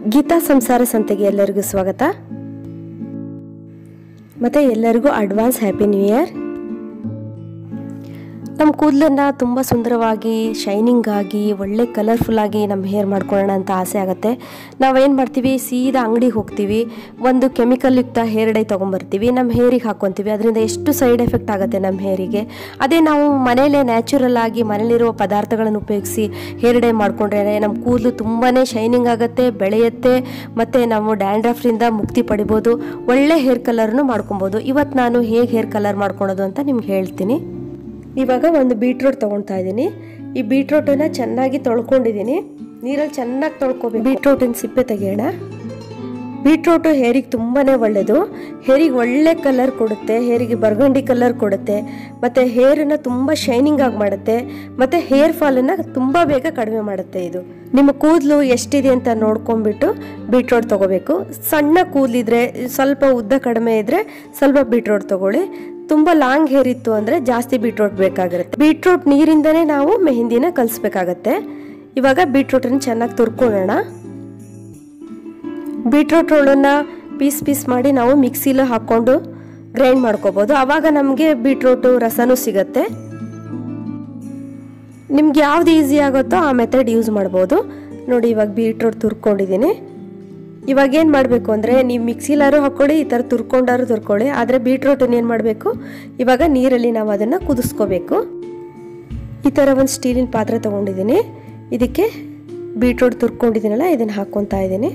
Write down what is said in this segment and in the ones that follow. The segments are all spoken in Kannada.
ಗೀತಾ ಸಂಸಾರ ಸಂತೆಗೆ ಎಲ್ಲರಿಗೂ ಸ್ವಾಗತ ಮತ್ತು ಎಲ್ಲರಿಗೂ ಅಡ್ವಾನ್ಸ್ ಹ್ಯಾಪಿ ನ್ಯೂ ಇಯರ್ ನಮ್ಮ ಕೂದಲನ್ನು ತುಂಬ ಸುಂದರವಾಗಿ ಶೈನಿಂಗ್ ಆಗಿ ಒಳ್ಳೆ ಕಲರ್ಫುಲ್ ಆಗಿ ನಮ್ಮ ಹೇರ್ ಮಾಡ್ಕೊಳ್ಳೋಣ ಅಂತ ಆಸೆ ಆಗುತ್ತೆ ನಾವೇನು ಮಾಡ್ತೀವಿ ಸೀದಾ ಅಂಗಡಿಗೆ ಹೋಗ್ತೀವಿ ಒಂದು ಕೆಮಿಕಲ್ ಯುಕ್ತ ಹೇರ್ ಡೈ ತೊಗೊಂಬರ್ತೀವಿ ನಮ್ಮ ಹೇರಿಗೆ ಹಾಕ್ಕೊತೀವಿ ಅದರಿಂದ ಎಷ್ಟು ಸೈಡ್ ಎಫೆಕ್ಟ್ ಆಗುತ್ತೆ ನಮ್ಮ ಹೇರಿಗೆ ಅದೇ ನಾವು ಮನೆಯಲ್ಲೇ ನ್ಯಾಚುರಲ್ ಆಗಿ ಮನೇಲಿರುವ ಪದಾರ್ಥಗಳನ್ನು ಉಪಯೋಗಿಸಿ ಹೇರ್ ಡೈ ಮಾಡ್ಕೊಂಡ್ರೆ ನಮ್ಮ ಕೂದಲು ತುಂಬಾ ಶೈನಿಂಗ್ ಆಗುತ್ತೆ ಬೆಳೆಯುತ್ತೆ ಮತ್ತು ನಾವು ಡ್ಯಾಂಡ್ರಫ್ರಿಂದ ಮುಕ್ತಿ ಪಡಿಬೋದು ಒಳ್ಳೆ ಹೇರ್ ಕಲರ್ನು ಮಾಡ್ಕೊಬೋದು ಇವತ್ತು ನಾನು ಹೇಗೆ ಹೇರ್ ಕಲರ್ ಮಾಡ್ಕೊಳೋದು ಅಂತ ನಿಮ್ಗೆ ಹೇಳ್ತೀನಿ ಇವಾಗ ಒಂದು ಬೀಟ್ರೂಟ್ ತೊಗೊಳ್ತಾ ಇದ್ದೀನಿ ಈ ಬೀಟ್ರೂಟನ್ನು ಚೆನ್ನಾಗಿ ತೊಳ್ಕೊಂಡಿದ್ದೀನಿ ನೀರಲ್ಲಿ ಚೆನ್ನಾಗಿ ತೊಳ್ಕೊಬೇಕು ಬೀಟ್ರೂಟಿನ ಸಿಪ್ಪೆ ತೆಗೆಯೋಣ ಬೀಟ್ರೂಟು ಹೇರಿಗೆ ತುಂಬಾ ಒಳ್ಳೆಯದು ಹೇರಿಗೆ ಒಳ್ಳೆ ಕಲರ್ ಕೊಡುತ್ತೆ ಹೇರಿಗೆ ಬರ್ಗಂಡಿ ಕಲರ್ ಕೊಡುತ್ತೆ ಮತ್ತು ಹೇರನ್ನು ತುಂಬ ಶೈನಿಂಗ್ ಆಗಿ ಮಾಡುತ್ತೆ ಮತ್ತು ಹೇರ್ ಫಾಲನ್ನು ತುಂಬ ಬೇಗ ಕಡಿಮೆ ಮಾಡುತ್ತೆ ಇದು ನಿಮ್ಮ ಕೂದಲು ಎಷ್ಟಿದೆ ಅಂತ ನೋಡ್ಕೊಂಡ್ಬಿಟ್ಟು ಬೀಟ್ರೋಟ್ ತೊಗೋಬೇಕು ಸಣ್ಣ ಕೂದಲಿದ್ರೆ ಸ್ವಲ್ಪ ಉದ್ದ ಕಡಿಮೆ ಇದ್ದರೆ ಸ್ವಲ್ಪ ಬೀಟ್ರೋಟ್ ತೊಗೊಳ್ಳಿ ತುಂಬ ಲಾಂಗ್ ಹೇರ್ ಇತ್ತು ಅಂದರೆ ಜಾಸ್ತಿ ಬೀಟ್ರೋಟ್ ಬೇಕಾಗಿರುತ್ತೆ ಬೀಟ್ರೂಟ್ ನೀರಿಂದನೇ ನಾವು ಮೆಹಂದಿನ ಕಲಿಸ್ಬೇಕಾಗತ್ತೆ ಇವಾಗ ಬೀಟ್ರೂಟನ್ನು ಚೆನ್ನಾಗಿ ತುರ್ಕೊಳ್ಳೋಣ ಬೀಟ್ರೂಟ್ ರೋಳನ್ನು ಪೀಸ್ ಪೀಸ್ ಮಾಡಿ ನಾವು ಮಿಕ್ಸಿಲಿ ಹಾಕ್ಕೊಂಡು ಗ್ರೈಂಡ್ ಮಾಡ್ಕೋಬೋದು ಆವಾಗ ನಮಗೆ ಬೀಟ್ರೂಟು ರಸನೂ ಸಿಗತ್ತೆ ನಿಮ್ಗೆ ಯಾವ್ದು ಈಸಿ ಆಗುತ್ತೋ ಆ ಮೆಥಡ್ ಯೂಸ್ ಮಾಡ್ಬೋದು ನೋಡಿ ಇವಾಗ ಬೀಟ್ರೂಟ್ ತುರ್ಕೊಂಡಿದ್ದೀನಿ ಇವಾಗ ಏನು ಮಾಡಬೇಕು ಅಂದರೆ ನೀವು ಮಿಕ್ಸಿಲಾರು ಹಾಕ್ಕೊಳ್ಳಿ ಈ ಥರ ತುರ್ಕೊಂಡಾರು ತುರ್ಕೊಳ್ಳಿ ಆದರೆ ಬೀಟ್ರೂಟನ್ನು ಏನು ಮಾಡಬೇಕು ಇವಾಗ ನೀರಲ್ಲಿ ನಾವು ಅದನ್ನು ಕುದಿಸ್ಕೋಬೇಕು ಈ ಥರ ಒಂದು ಸ್ಟೀಲಿನ ಪಾತ್ರೆ ತೊಗೊಂಡಿದ್ದೀನಿ ಇದಕ್ಕೆ ಬೀಟ್ರೂಟ್ ತುರ್ಕೊಂಡಿದ್ದೀನಲ್ಲ ಇದನ್ನು ಹಾಕ್ಕೊತಾ ಇದ್ದೀನಿ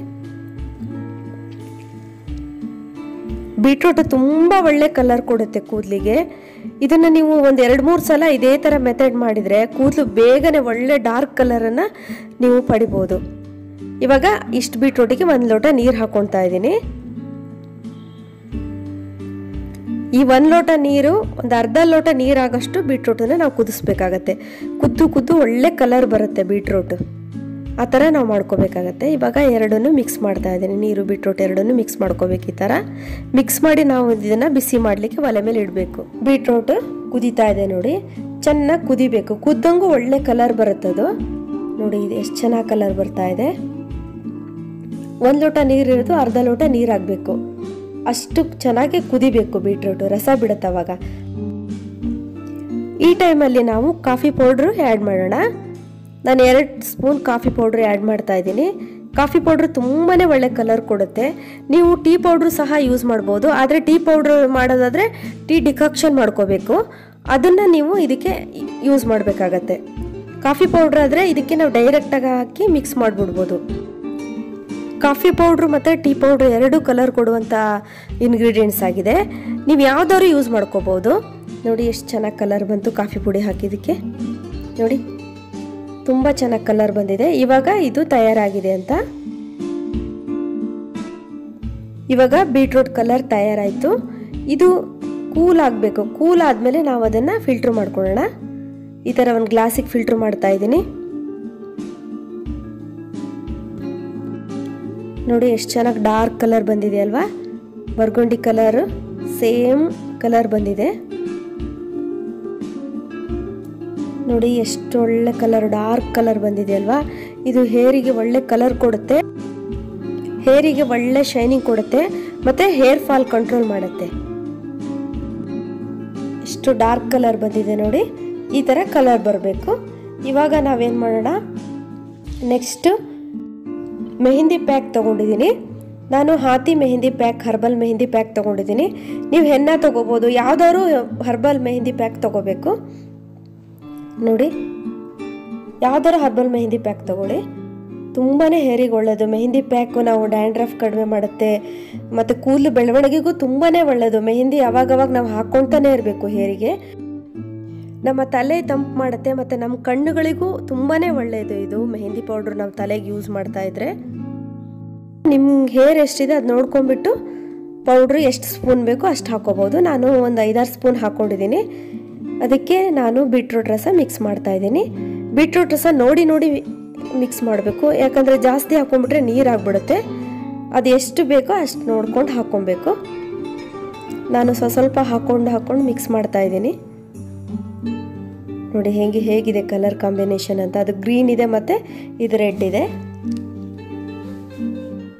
ಬೀಟ್ರೂಟ್ ತುಂಬ ಒಳ್ಳೆ ಕಲರ್ ಕೊಡುತ್ತೆ ಕೂದಲಿಗೆ ಇದನ್ನು ನೀವು ಒಂದು ಎರಡು ಮೂರು ಸಲ ಇದೇ ಥರ ಮೆಥಡ್ ಮಾಡಿದರೆ ಕೂದಲು ಬೇಗನೆ ಒಳ್ಳೆ ಡಾರ್ಕ್ ಕಲರನ್ನು ನೀವು ಪಡಿಬೋದು ಇವಾಗ ಇಷ್ಟು ಬೀಟ್ರೂಟಿಗೆ ಒಂದು ಲೋಟ ನೀರು ಹಾಕ್ಕೊತಾ ಇದ್ದೀನಿ ಈ ಒಂದು ಲೋಟ ನೀರು ಒಂದು ಅರ್ಧ ಲೋಟ ನೀರಾಗಷ್ಟು ಬೀಟ್ರೂಟನ್ನು ನಾವು ಕುದಿಸ್ಬೇಕಾಗತ್ತೆ ಕುದ್ದು ಕುದ್ದು ಒಳ್ಳೆ ಕಲರ್ ಬರುತ್ತೆ ಬೀಟ್ರೂಟ್ ಆ ಥರ ನಾವು ಮಾಡ್ಕೋಬೇಕಾಗತ್ತೆ ಇವಾಗ ಎರಡನ್ನೂ ಮಿಕ್ಸ್ ಮಾಡ್ತಾ ಇದ್ದೀನಿ ನೀರು ಬೀಟ್ರೂಟ್ ಎರಡನ್ನೂ ಮಿಕ್ಸ್ ಮಾಡ್ಕೋಬೇಕು ಈ ಥರ ಮಿಕ್ಸ್ ಮಾಡಿ ನಾವು ಇದನ್ನು ಬಿಸಿ ಮಾಡಲಿಕ್ಕೆ ಒಲೆ ಮೇಲೆ ಇಡಬೇಕು ಬೀಟ್ರೂಟ್ ಕುದೀತಾ ಇದೆ ನೋಡಿ ಚೆನ್ನಾಗಿ ಕುದಿಬೇಕು ಕುದ್ದಂಗೂ ಒಳ್ಳೆ ಕಲರ್ ಬರುತ್ತದು ನೋಡಿ ಇದು ಎಷ್ಟು ಚೆನ್ನಾಗಿ ಕಲರ್ ಬರ್ತಾ ಇದೆ ಒಂದು ಲೋಟ ನೀರಿರೋದು ಅರ್ಧ ಲೋಟ ನೀರು ಹಾಕಬೇಕು ಅಷ್ಟು ಚೆನ್ನಾಗಿ ಕುದಿಬೇಕು ಬೀಟ್ರೂಟು ರಸ ಬಿಡುತ್ತೆ ಅವಾಗ ಈ ಟೈಮಲ್ಲಿ ನಾವು ಕಾಫಿ ಪೌಡ್ರು ಆ್ಯಡ್ ಮಾಡೋಣ ನಾನು ಎರಡು ಸ್ಪೂನ್ ಕಾಫಿ ಪೌಡ್ರ್ ಆ್ಯಡ್ ಮಾಡ್ತಾ ಇದ್ದೀನಿ ಕಾಫಿ ಪೌಡ್ರ್ ತುಂಬಾ ಒಳ್ಳೆ ಕಲರ್ ಕೊಡುತ್ತೆ ನೀವು ಟೀ ಪೌಡ್ರು ಸಹ ಯೂಸ್ ಮಾಡ್ಬೋದು ಆದರೆ ಟೀ ಪೌಡ್ರ್ ಮಾಡೋದಾದರೆ ಟೀ ಡಿಕಾಕ್ಷನ್ ಮಾಡ್ಕೋಬೇಕು ಅದನ್ನು ನೀವು ಇದಕ್ಕೆ ಯೂಸ್ ಮಾಡಬೇಕಾಗತ್ತೆ ಕಾಫಿ ಪೌಡ್ರ್ ಆದರೆ ಇದಕ್ಕೆ ನಾವು ಡೈರೆಕ್ಟಾಗಿ ಹಾಕಿ ಮಿಕ್ಸ್ ಮಾಡಿಬಿಡ್ಬೋದು ಕಾಫಿ ಪೌಡ್ರು ಮತ್ತು ಟೀ ಪೌಡ್ರ್ ಎರಡೂ ಕಲರ್ ಕೊಡುವಂಥ ಇಂಗ್ರೀಡಿಯೆಂಟ್ಸ್ ಆಗಿದೆ ನೀವು ಯಾವುದಾದ್ರು ಯೂಸ್ ಮಾಡ್ಕೋಬೋದು ನೋಡಿ ಎಷ್ಟು ಚೆನ್ನಾಗಿ ಕಲರ್ ಬಂತು ಕಾಫಿ ಪುಡಿ ಹಾಕಿದ್ದಕ್ಕೆ ನೋಡಿ ತುಂಬ ಚೆನ್ನಾಗಿ ಕಲರ್ ಬಂದಿದೆ ಇವಾಗ ಇದು ತಯಾರಾಗಿದೆ ಅಂತ ಇವಾಗ ಬೀಟ್ರೂಟ್ ಕಲರ್ ತಯಾರಾಯಿತು ಇದು ಕೂಲ್ ಆಗಬೇಕು ಕೂಲ್ ಆದಮೇಲೆ ನಾವು ಅದನ್ನು ಫಿಲ್ಟ್ರ್ ಮಾಡ್ಕೊಳ್ಳೋಣ ಈ ಥರ ಒಂದು ಗ್ಲಾಸಿಗೆ ಫಿಲ್ಟ್ರ್ ಮಾಡ್ತಾ ಇದ್ದೀನಿ ನೋಡಿ ಎಷ್ಟು ಚೆನ್ನಾಗಿ ಡಾರ್ಕ್ ಕಲರ್ ಬಂದಿದೆ ಅಲ್ವಾ ಬರ್ಗೊಂಡಿ ಕಲರ್ ಸೇಮ್ ಕಲರ್ ಬಂದಿದೆ ನೋಡಿ ಎಷ್ಟು ಒಳ್ಳೆ ಕಲರ್ ಡಾರ್ಕ್ ಕಲರ್ ಬಂದಿದೆ ಅಲ್ವಾ ಇದು ಹೇರಿಗೆ ಒಳ್ಳೆ ಕಲರ್ ಕೊಡುತ್ತೆ ಹೇರಿಗೆ ಒಳ್ಳೆ ಶೈನಿಂಗ್ ಕೊಡುತ್ತೆ ಮತ್ತು ಹೇರ್ ಫಾಲ್ ಕಂಟ್ರೋಲ್ ಮಾಡುತ್ತೆ ಎಷ್ಟು ಡಾರ್ಕ್ ಕಲರ್ ಬಂದಿದೆ ನೋಡಿ ಈ ಥರ ಕಲರ್ ಬರಬೇಕು ಇವಾಗ ನಾವೇನು ಮಾಡೋಣ ನೆಕ್ಸ್ಟು ಮೆಹಂದಿ ಪ್ಯಾಕ್ ತೊಗೊಂಡಿದ್ದೀನಿ ನಾನು ಹಾತಿ mehndi pack herbal mehndi pack ತೊಗೊಂಡಿದ್ದೀನಿ ನೀವು ಹೆನ್ನ ತೊಗೋಬೋದು ಯಾವುದಾದ್ರು ಹರ್ಬಲ್ ಮೆಹಂದಿ ಪ್ಯಾಕ್ ತೊಗೋಬೇಕು ನೋಡಿ ಯಾವ್ದಾರು ಹರ್ಬಲ್ ಮೆಹಂದಿ ಪ್ಯಾಕ್ ತೊಗೊಳ್ಳಿ ತುಂಬಾ ಹೇರಿಗೆ ಒಳ್ಳೆಯದು ಮೆಹಂದಿ ಪ್ಯಾಕು ನಾವು ಡ್ಯಾಂಡ್ರಫ್ ಕಡಿಮೆ ಮಾಡುತ್ತೆ ಮತ್ತು ಕೂದಲು ಬೆಳವಣಿಗೆಗೂ ತುಂಬಾ ಒಳ್ಳೆಯದು ಮೆಹಂದಿ ಅವಾಗವಾಗ ನಾವು ಹಾಕ್ಕೊತಾನೆ ಇರಬೇಕು ಹೇರಿಗೆ ನಮ್ಮ ತಲೆ ತಂಪು ಮಾಡುತ್ತೆ ಮತ್ತು ನಮ್ಮ ಕಣ್ಣುಗಳಿಗೂ ತುಂಬಾ ಒಳ್ಳೆಯದು ಇದು ಮೆಹಂದಿ ಪೌಡ್ರ್ ನಾವು ತಲೆಗೆ ಯೂಸ್ ಮಾಡ್ತಾ ಇದ್ರೆ ನಿಮ್ಮ ಹೇರ್ ಎಷ್ಟಿದೆ ಅದು ನೋಡ್ಕೊಂಬಿಟ್ಟು ಪೌಡ್ರ್ ಎಷ್ಟು ಸ್ಪೂನ್ ಬೇಕೋ ಅಷ್ಟು ಹಾಕೋಬೋದು ನಾನು ಒಂದು ಐದಾರು ಸ್ಪೂನ್ ಹಾಕ್ಕೊಂಡಿದ್ದೀನಿ ಅದಕ್ಕೆ ನಾನು ಬೀಟ್ರೂಟ್ ರಸ ಮಿಕ್ಸ್ ಮಾಡ್ತಾ ಇದ್ದೀನಿ ಬೀಟ್ರೂಟ್ ರಸ ನೋಡಿ ನೋಡಿ ಮಿಕ್ಸ್ ಮಾಡಬೇಕು ಯಾಕಂದರೆ ಜಾಸ್ತಿ ಹಾಕ್ಕೊಂಡ್ಬಿಟ್ರೆ ನೀರು ಆಗಿಬಿಡುತ್ತೆ ಅದು ಎಷ್ಟು ಬೇಕೋ ಅಷ್ಟು ನೋಡ್ಕೊಂಡು ಹಾಕ್ಕೊಬೇಕು ನಾನು ಸ್ವ ಸ್ವಲ್ಪ ಹಾಕ್ಕೊಂಡು ಹಾಕ್ಕೊಂಡು ಮಿಕ್ಸ್ ಮಾಡ್ತಾ ಇದ್ದೀನಿ ನೋಡಿ ಹೇಗೆ ಹೇಗಿದೆ ಕಲರ್ ಕಾಂಬಿನೇಷನ್ ಅಂತ ಅದು ಗ್ರೀನ್ ಇದೆ ಮತ್ತು ಇದು ರೆಡ್ ಇದೆ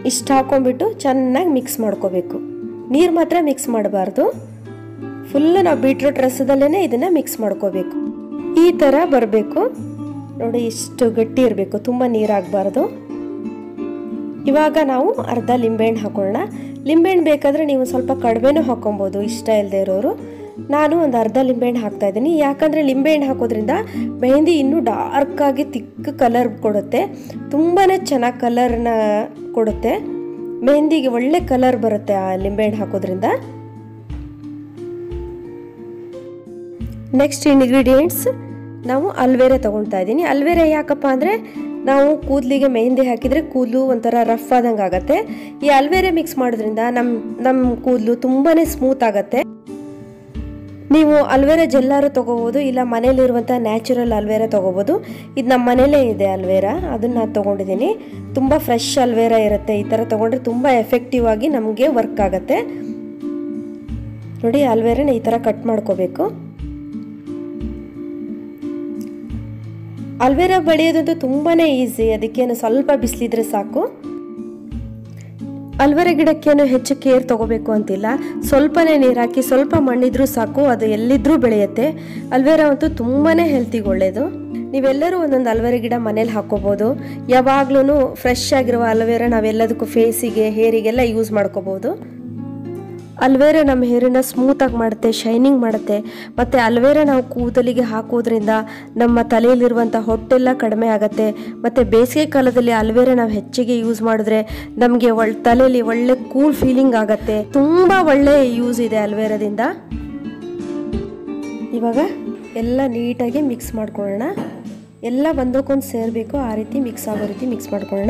ಇಷ್ಟು ಹಾಕೊಂಡ್ಬಿಟ್ಟು ಚೆನ್ನಾಗಿ ಮಿಕ್ಸ್ ಮಾಡ್ಕೋಬೇಕು ನೀರು ಮಾತ್ರ ಮಿಕ್ಸ್ ಮಾಡಬಾರ್ದು ಫುಲ್ ನಾವು ಬೀಟ್ರೂಟ್ ರಸದಲ್ಲೇ ಇದನ್ನು ಮಿಕ್ಸ್ ಮಾಡ್ಕೋಬೇಕು ಈ ಥರ ಬರಬೇಕು ನೋಡಿ ಇಷ್ಟು ಗಟ್ಟಿ ಇರಬೇಕು ತುಂಬ ನೀರಾಗಬಾರ್ದು ಇವಾಗ ನಾವು ಅರ್ಧ ಲಿಂಬೆಹಣ್ಣು ಹಾಕೊಳ್ಳೋಣ ಲಿಂಬೆಹಣ್ಣು ಬೇಕಾದರೆ ನೀವು ಸ್ವಲ್ಪ ಕಡಿಮೆನೂ ಹಾಕೊಬೋದು ಇಷ್ಟ ಇಲ್ಲದೆ ಇರೋರು ನಾನು ಒಂದು ಅರ್ಧ ಲಿಂಬೆಹಣ್ಣು ಹಾಕ್ತಾ ಇದ್ದೀನಿ ಯಾಕಂದರೆ ಲಿಂಬೆಹಣ್ಣು ಹಾಕೋದ್ರಿಂದ ಮೆಹಂದಿ ಇನ್ನೂ ಡಾರ್ಕಾಗಿ ತಿಕ್ಕ ಕಲರ್ ಕೊಡುತ್ತೆ ತುಂಬಾ ಚೆನ್ನಾಗಿ ಕಲರ್ನ ಕೊಡುತ್ತೆ ಮೆಹಂದಿಗೆ ಒಳ್ಳೆ ಕಲರ್ ಬರುತ್ತೆ ಆ ಲಿಂಬೆಹಣ್ಣು ಹಾಕೋದ್ರಿಂದ ನೆಕ್ಸ್ಟ್ ಇಂಗ್ರೀಡಿಯೆಂಟ್ಸ್ ನಾವು ಅಲ್ವೇರೆ ತೊಗೊಳ್ತಾ ಇದ್ದೀನಿ ಅಲ್ವೇರೆ ಯಾಕಪ್ಪ ಅಂದರೆ ನಾವು ಕೂದಲಿಗೆ ಮೆಹಂದಿ ಹಾಕಿದರೆ ಕೂದಲು ಒಂಥರ ರಫ್ ಆದಂಗೆ ಆಗುತ್ತೆ ಈ ಅಲ್ವೇರೆ ಮಿಕ್ಸ್ ಮಾಡೋದ್ರಿಂದ ನಮ್ಮ ನಮ್ಮ ಕೂದಲು ತುಂಬಾ ಸ್ಮೂತ್ ಆಗುತ್ತೆ ನೀವು ಅಲ್ವೇರ ಜೆಲ್ಲಾರು ತೊಗೋಬೋದು ಇಲ್ಲ ಮನೇಲಿರುವಂಥ ನ್ಯಾಚುರಲ್ ಅಲ್ವೇರ ತೊಗೋಬೋದು ಇದು ನಮ್ಮ ಮನೇಲೇ ಇದೆ ಅಲ್ವೇರ ಅದನ್ನು ನಾನು ತೊಗೊಂಡಿದ್ದೀನಿ ತುಂಬ ಫ್ರೆಶ್ ಅಲ್ವೇರ ಇರುತ್ತೆ ಈ ಥರ ತೊಗೊಂಡ್ರೆ ತುಂಬ ಎಫೆಕ್ಟಿವ್ ಆಗಿ ನಮಗೆ ವರ್ಕ್ ಆಗುತ್ತೆ ನೋಡಿ ಅಲ್ವೇರನ ಈ ಥರ ಕಟ್ ಮಾಡ್ಕೋಬೇಕು ಅಲ್ವೇರಾ ಬೆಳೆಯೋದಂತೂ ತುಂಬಾ ಈಸಿ ಅದಕ್ಕೇನು ಸ್ವಲ್ಪ ಬಿಸಿಲಿದ್ರೆ ಸಾಕು ಅಲ್ವೇರಾ ಗಿಡಕ್ಕೇನು ಹೆಚ್ಚು ಕೇರ್ ತಗೋಬೇಕು ಅಂತಿಲ್ಲ ಸ್ವಲ್ಪನೇ ನೀರು ಹಾಕಿ ಸ್ವಲ್ಪ ಮಣ್ಣಿದ್ರೂ ಸಾಕು ಅದು ಎಲ್ಲಿದ್ರೂ ಬೆಳೆಯುತ್ತೆ ಅಲ್ವೇರಾ ಅಂತೂ ತುಂಬಾ ಹೆಲ್ತಿಗೆ ಒಳ್ಳೆಯದು ನೀವೆಲ್ಲರೂ ಒಂದೊಂದು ಅಲ್ವೇರಾ ಗಿಡ ಮನೇಲಿ ಹಾಕೋಬೋದು ಯಾವಾಗ್ಲೂ ಫ್ರೆಶ್ ಆಗಿರುವ ಅಲ್ವೇರಾ ನಾವೆಲ್ಲದಕ್ಕೂ ಫೇಸಿಗೆ ಹೇರಿಗೆಲ್ಲ ಯೂಸ್ ಮಾಡ್ಕೋಬೋದು ಅಲ್ವೇರ ನಮ್ಮ ಹೇರನ್ನ ಸ್ಮೂತಾಗಿ ಮಾಡುತ್ತೆ ಶೈನಿಂಗ್ ಮಾಡುತ್ತೆ ಮತ್ತು ಅಲ್ವೇರ ನಾವು ಕೂದಲಿಗೆ ಹಾಕೋದ್ರಿಂದ ನಮ್ಮ ತಲೆಯಲ್ಲಿರುವಂಥ ಹೊಟ್ಟೆಲ್ಲ ಕಡಿಮೆ ಆಗುತ್ತೆ ಮತ್ತು ಬೇಸಿಗೆ ಕಾಲದಲ್ಲಿ ಅಲ್ವೇರ ನಾವು ಹೆಚ್ಚಿಗೆ ಯೂಸ್ ಮಾಡಿದ್ರೆ ನಮಗೆ ಒಳ್ ತಲೆಯಲ್ಲಿ ಒಳ್ಳೆ ಕೂಲ್ ಫೀಲಿಂಗ್ ಆಗುತ್ತೆ ತುಂಬ ಒಳ್ಳೆ ಯೂಸ್ ಇದೆ ಅಲ್ವೇರದಿಂದ ಇವಾಗ ಎಲ್ಲ ನೀಟಾಗಿ ಮಿಕ್ಸ್ ಮಾಡ್ಕೊಳ್ಳೋಣ ಎಲ್ಲ ಒಂದಕ್ಕೊಂದು ಸೇರಬೇಕು ಆ ರೀತಿ ಮಿಕ್ಸ್ ಆಗೋ ರೀತಿ ಮಿಕ್ಸ್ ಮಾಡ್ಕೊಳ್ಳೋಣ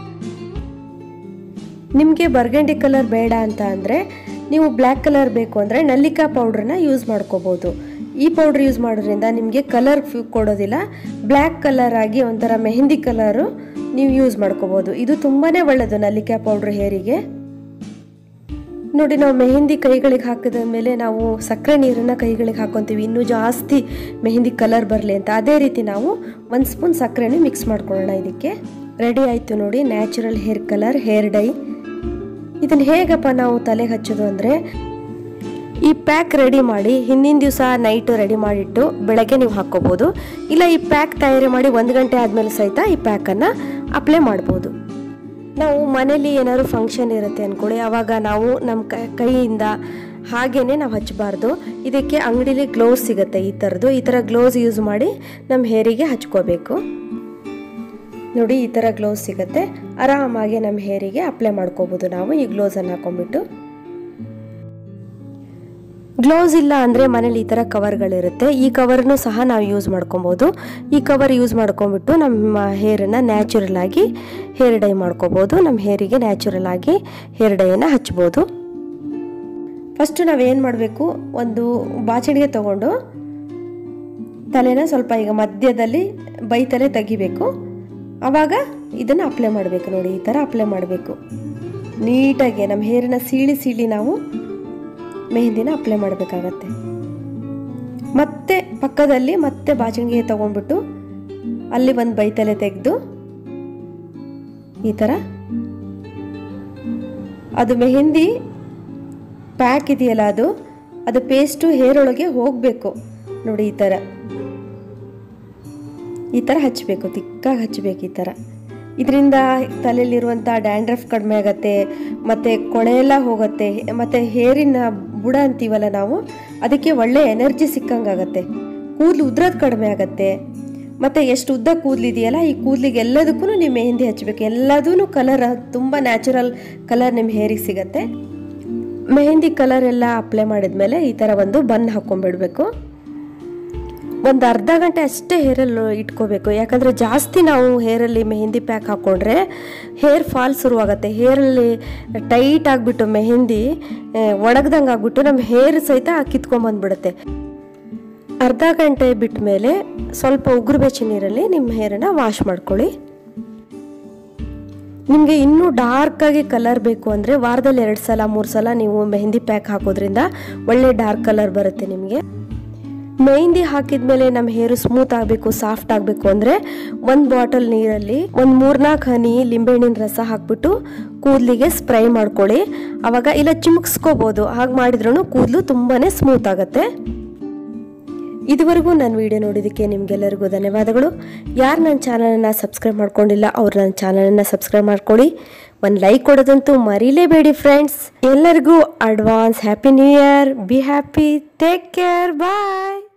ನಿಮಗೆ ಬರ್ಗಂಡಿ ಕಲರ್ ಬೇಡ ಅಂತ ಅಂದರೆ ನೀವು ಬ್ಲ್ಯಾಕ್ ಕಲರ್ ಬೇಕು ಅಂದರೆ ನಲ್ಲಿಕಾ ಪೌಡ್ರನ್ನ ಯೂಸ್ ಮಾಡ್ಕೋಬೋದು ಈ ಪೌಡ್ರ್ ಯೂಸ್ ಮಾಡೋದ್ರಿಂದ ನಿಮಗೆ ಕಲರ್ ಕೊಡೋದಿಲ್ಲ ಬ್ಲ್ಯಾಕ್ ಕಲರ್ ಆಗಿ ಒಂಥರ ಮೆಹಂದಿ ಕಲರು ನೀವು ಯೂಸ್ ಮಾಡ್ಕೋಬೋದು ಇದು ತುಂಬಾ ಒಳ್ಳೆಯದು ನಲ್ಲಿಕಾ ಪೌಡ್ರ್ ಹೇರಿಗೆ ನೋಡಿ ನಾವು ಮೆಹಂದಿ ಕೈಗಳಿಗೆ ಹಾಕಿದ ಮೇಲೆ ನಾವು ಸಕ್ಕರೆ ನೀರನ್ನು ಕೈಗಳಿಗೆ ಹಾಕೊತೀವಿ ಇನ್ನೂ ಜಾಸ್ತಿ ಮೆಹಂದಿ ಕಲರ್ ಬರಲಿ ಅಂತ ಅದೇ ರೀತಿ ನಾವು ಒಂದು ಸ್ಪೂನ್ ಸಕ್ಕರೆನೇ ಮಿಕ್ಸ್ ಮಾಡ್ಕೊಳ್ಳೋಣ ಇದಕ್ಕೆ ರೆಡಿ ಆಯಿತು ನೋಡಿ natural hair colour hair dye ಇದನ್ನು ಹೇಗಪ್ಪ ನಾವು ತಲೆಗೆ ಹಚ್ಚೋದು ಅಂದರೆ ಈ ಪ್ಯಾಕ್ ರೆಡಿ ಮಾಡಿ ಹಿಂದಿನ ದಿವಸ ನೈಟ್ ರೆಡಿ ಮಾಡಿಟ್ಟು ಬೆಳಗ್ಗೆ ನೀವು ಹಾಕ್ಕೋಬೋದು ಇಲ್ಲ ಈ ಪ್ಯಾಕ್ ತಯಾರಿ ಮಾಡಿ ಒಂದು ಗಂಟೆ ಆದಮೇಲೆ ಸಹಿತ ಈ ಪ್ಯಾಕನ್ನು ಅಪ್ಲೈ ಮಾಡ್ಬೋದು ನಾವು ಮನೇಲಿ ಏನಾದ್ರು ಫಂಕ್ಷನ್ ಇರುತ್ತೆ ಅಂದ್ಕೊಳ್ಳಿ ಆವಾಗ ನಾವು ನಮ್ಮ ಕೈಯಿಂದ ಹಾಗೇನೆ ನಾವು ಹಚ್ಚಬಾರ್ದು ಇದಕ್ಕೆ ಅಂಗಡಿಲಿ ಗ್ಲೌಸ್ ಸಿಗುತ್ತೆ ಈ ಥರದ್ದು ಈ ಥರ ಗ್ಲೌಸ್ ಯೂಸ್ ಮಾಡಿ ನಮ್ಮ ಹೇರಿಗೆ ಹಚ್ಕೋಬೇಕು ನೋಡಿ ಈ ಥರ ಗ್ಲೌಸ್ ಸಿಗುತ್ತೆ ಆರಾಮಾಗಿ ನಮ್ಮ ಹೇರಿಗೆ ಅಪ್ಲೈ ಮಾಡ್ಕೋಬೋದು ನಾವು ಈ ಗ್ಲೌಸನ್ನು ಹಾಕೊಂಡ್ಬಿಟ್ಟು ಗ್ಲೌಸ್ ಇಲ್ಲ ಅಂದರೆ ಮನೇಲಿ ಈ ಥರ ಕವರ್ಗಳಿರುತ್ತೆ ಈ ಕವರ್ನು ಸಹ ನಾವು ಯೂಸ್ ಮಾಡ್ಕೊಬೋದು ಈ ಕವರ್ ಯೂಸ್ ಮಾಡ್ಕೊಂಬಿಟ್ಟು ನಮ್ಮ ಹೇರನ್ನು ನ್ಯಾಚುರಲ್ ಆಗಿ ಹೇರ್ ಡೈ ಮಾಡ್ಕೋಬೋದು ನಮ್ಮ ಹೇರಿಗೆ ನ್ಯಾಚುರಲ್ ಆಗಿ ಹೇರ್ ಡೈಯನ್ನು ಹಚ್ಬೋದು ಫಸ್ಟು ನಾವೇನು ಮಾಡಬೇಕು ಒಂದು ಬಾಚಣಿಗೆ ತಗೊಂಡು ತಲೆನ ಸ್ವಲ್ಪ ಈಗ ಮಧ್ಯದಲ್ಲಿ ಬೈ ತಲೆ ತೆಗಿಬೇಕು ಆವಾಗ ಇದನ್ನು ಅಪ್ಲೈ ಮಾಡಬೇಕು ನೋಡಿ ಈ ಥರ ಅಪ್ಲೈ ಮಾಡಬೇಕು ನೀಟಾಗಿ ನಮ್ಮ ಹೇರನ್ನ ಸೀಳಿ ಸೀಳಿ ನಾವು ಮೆಹಂದಿನ ಅಪ್ಲೈ ಮಾಡಬೇಕಾಗತ್ತೆ ಮತ್ತೆ ಪಕ್ಕದಲ್ಲಿ ಮತ್ತೆ ಬಾಚಣಿಗೆ ತೊಗೊಂಡ್ಬಿಟ್ಟು ಅಲ್ಲಿ ಒಂದು ಬೈತಲೆ ತೆಗೆದು ಈ ಥರ ಅದು ಮೆಹಂದಿ ಪ್ಯಾಕ್ ಇದೆಯಲ್ಲ ಅದು ಅದು ಪೇಸ್ಟು ಹೇರ್ ಒಳಗೆ ಹೋಗಬೇಕು ನೋಡಿ ಈ ಥರ ಈ ಥರ ಹಚ್ಚಬೇಕು ತಿಕ್ಕಾಗಿ ಹಚ್ಚಬೇಕು ಈ ಥರ ಇದರಿಂದ ತಲೆಯಲ್ಲಿರುವಂಥ ಡ್ಯಾಂಡ್ರಫ್ ಕಡಿಮೆ ಆಗುತ್ತೆ ಮತ್ತು ಕೊಳೆ ಎಲ್ಲ ಹೋಗುತ್ತೆ ಮತ್ತು ಹೇರಿನ ಬುಡ ಅಂತೀವಲ್ಲ ನಾವು ಅದಕ್ಕೆ ಒಳ್ಳೆ ಎನರ್ಜಿ ಸಿಕ್ಕಂಗಾಗತ್ತೆ ಕೂದಲು ಉದ್ರೋದು ಕಡಿಮೆ ಆಗುತ್ತೆ ಮತ್ತು ಎಷ್ಟು ಉದ್ದ ಕೂದಲಿದೆಯಲ್ಲ ಈ ಕೂದಲಿಗೆ ಎಲ್ಲದಕ್ಕೂ ನೀವು ಮೆಹಂದಿ ಹಚ್ಚಬೇಕು ಎಲ್ಲದೂ ಕಲರ್ ತುಂಬ ನ್ಯಾಚುರಲ್ ಕಲರ್ ನಿಮ್ಮ ಹೇರಿಗೆ ಸಿಗತ್ತೆ ಮೆಹಂದಿ ಕಲರ್ ಎಲ್ಲ ಅಪ್ಲೈ ಮಾಡಿದ್ಮೇಲೆ ಈ ಥರ ಒಂದು ಬನ್ ಹಾಕ್ಕೊಂಡ್ಬಿಡ್ಬೇಕು ಒಂದು ಅರ್ಧ ಗಂಟೆ ಅಷ್ಟೇ ಹೇರಲ್ಲಿ ಇಟ್ಕೋಬೇಕು ಯಾಕಂದರೆ ಜಾಸ್ತಿ ನಾವು ಹೇರಲ್ಲಿ ಮೆಹಂದಿ ಪ್ಯಾಕ್ ಹಾಕ್ಕೊಂಡ್ರೆ ಹೇರ್ ಫಾಲ್ ಶುರುವಾಗುತ್ತೆ ಹೇರಲ್ಲಿ ಟೈಟ್ ಆಗಿಬಿಟ್ಟು ಮೆಹಂದಿ ಒಣಗ್ದಂಗೆ ಆಗ್ಬಿಟ್ಟು ನಮ್ಮ ಹೇರ್ ಸಹಿತ ಕಿತ್ಕೊಂಬಂದ್ಬಿಡುತ್ತೆ ಅರ್ಧ ಗಂಟೆ ಬಿಟ್ಟ ಮೇಲೆ ಸ್ವಲ್ಪ ಉಗುರು ಬೆಚ್ಚ ನೀರಲ್ಲಿ ನಿಮ್ಮ ಹೇರನ್ನು ವಾಶ್ ಮಾಡ್ಕೊಳ್ಳಿ ನಿಮಗೆ ಇನ್ನೂ ಡಾರ್ಕಾಗಿ ಕಲರ್ ಬೇಕು ಅಂದರೆ ವಾರದಲ್ಲಿ ಎರಡು ಸಲ ಮೂರು ಸಲ ನೀವು ಮೆಹಂದಿ ಪ್ಯಾಕ್ ಹಾಕೋದ್ರಿಂದ ಒಳ್ಳೆ ಡಾರ್ಕ್ ಕಲರ್ ಬರುತ್ತೆ ನಿಮಗೆ ಮೆಹಂದಿ ಹಾಕಿದ್ಮೇಲೆ ನಮ್ಮ ಹೇರು ಸ್ಮೂತ್ ಆಗಬೇಕು ಸಾಫ್ಟ್ ಆಗಬೇಕು ಅಂದರೆ ಒಂದು ಬಾಟಲ್ ನೀರಲ್ಲಿ ಒಂದು ಮೂರ್ನಾಲ್ಕು ಹನಿ ಲಿಂಬೆಹಣ್ಣಿನ ರಸ ಹಾಕ್ಬಿಟ್ಟು ಕೂದಲಿಗೆ ಸ್ಪ್ರೈ ಮಾಡ್ಕೊಳ್ಳಿ ಅವಾಗ ಇಲ್ಲ ಚಿಮುಕ್ಸ್ಕೋಬೋದು ಹಾಗೆ ಮಾಡಿದ್ರೂ ಕೂದಲು ತುಂಬಾ ಸ್ಮೂತ್ ಆಗುತ್ತೆ ಇದುವರೆಗೂ ನನ್ನ ವಿಡಿಯೋ ನೋಡಿದ್ದಕ್ಕೆ ನಿಮಗೆಲ್ಲರಿಗೂ ಧನ್ಯವಾದಗಳು ಯಾರು ನನ್ನ ಚಾನಲನ್ನು ಸಬ್ಸ್ಕ್ರೈಬ್ ಮಾಡ್ಕೊಂಡಿಲ್ಲ ಅವ್ರು ನನ್ನ ಚಾನಲನ್ನು ಸಬ್ಸ್ಕ್ರೈಬ್ ಮಾಡ್ಕೊಳ್ಳಿ ಒಂದು ಲೈಕ್ ಕೊಡೋದಂತೂ ಮರೀಲೇಬೇಡಿ ಫ್ರೆಂಡ್ಸ್ ಎಲ್ಲರಿಗೂ advance happy new year be happy take care bye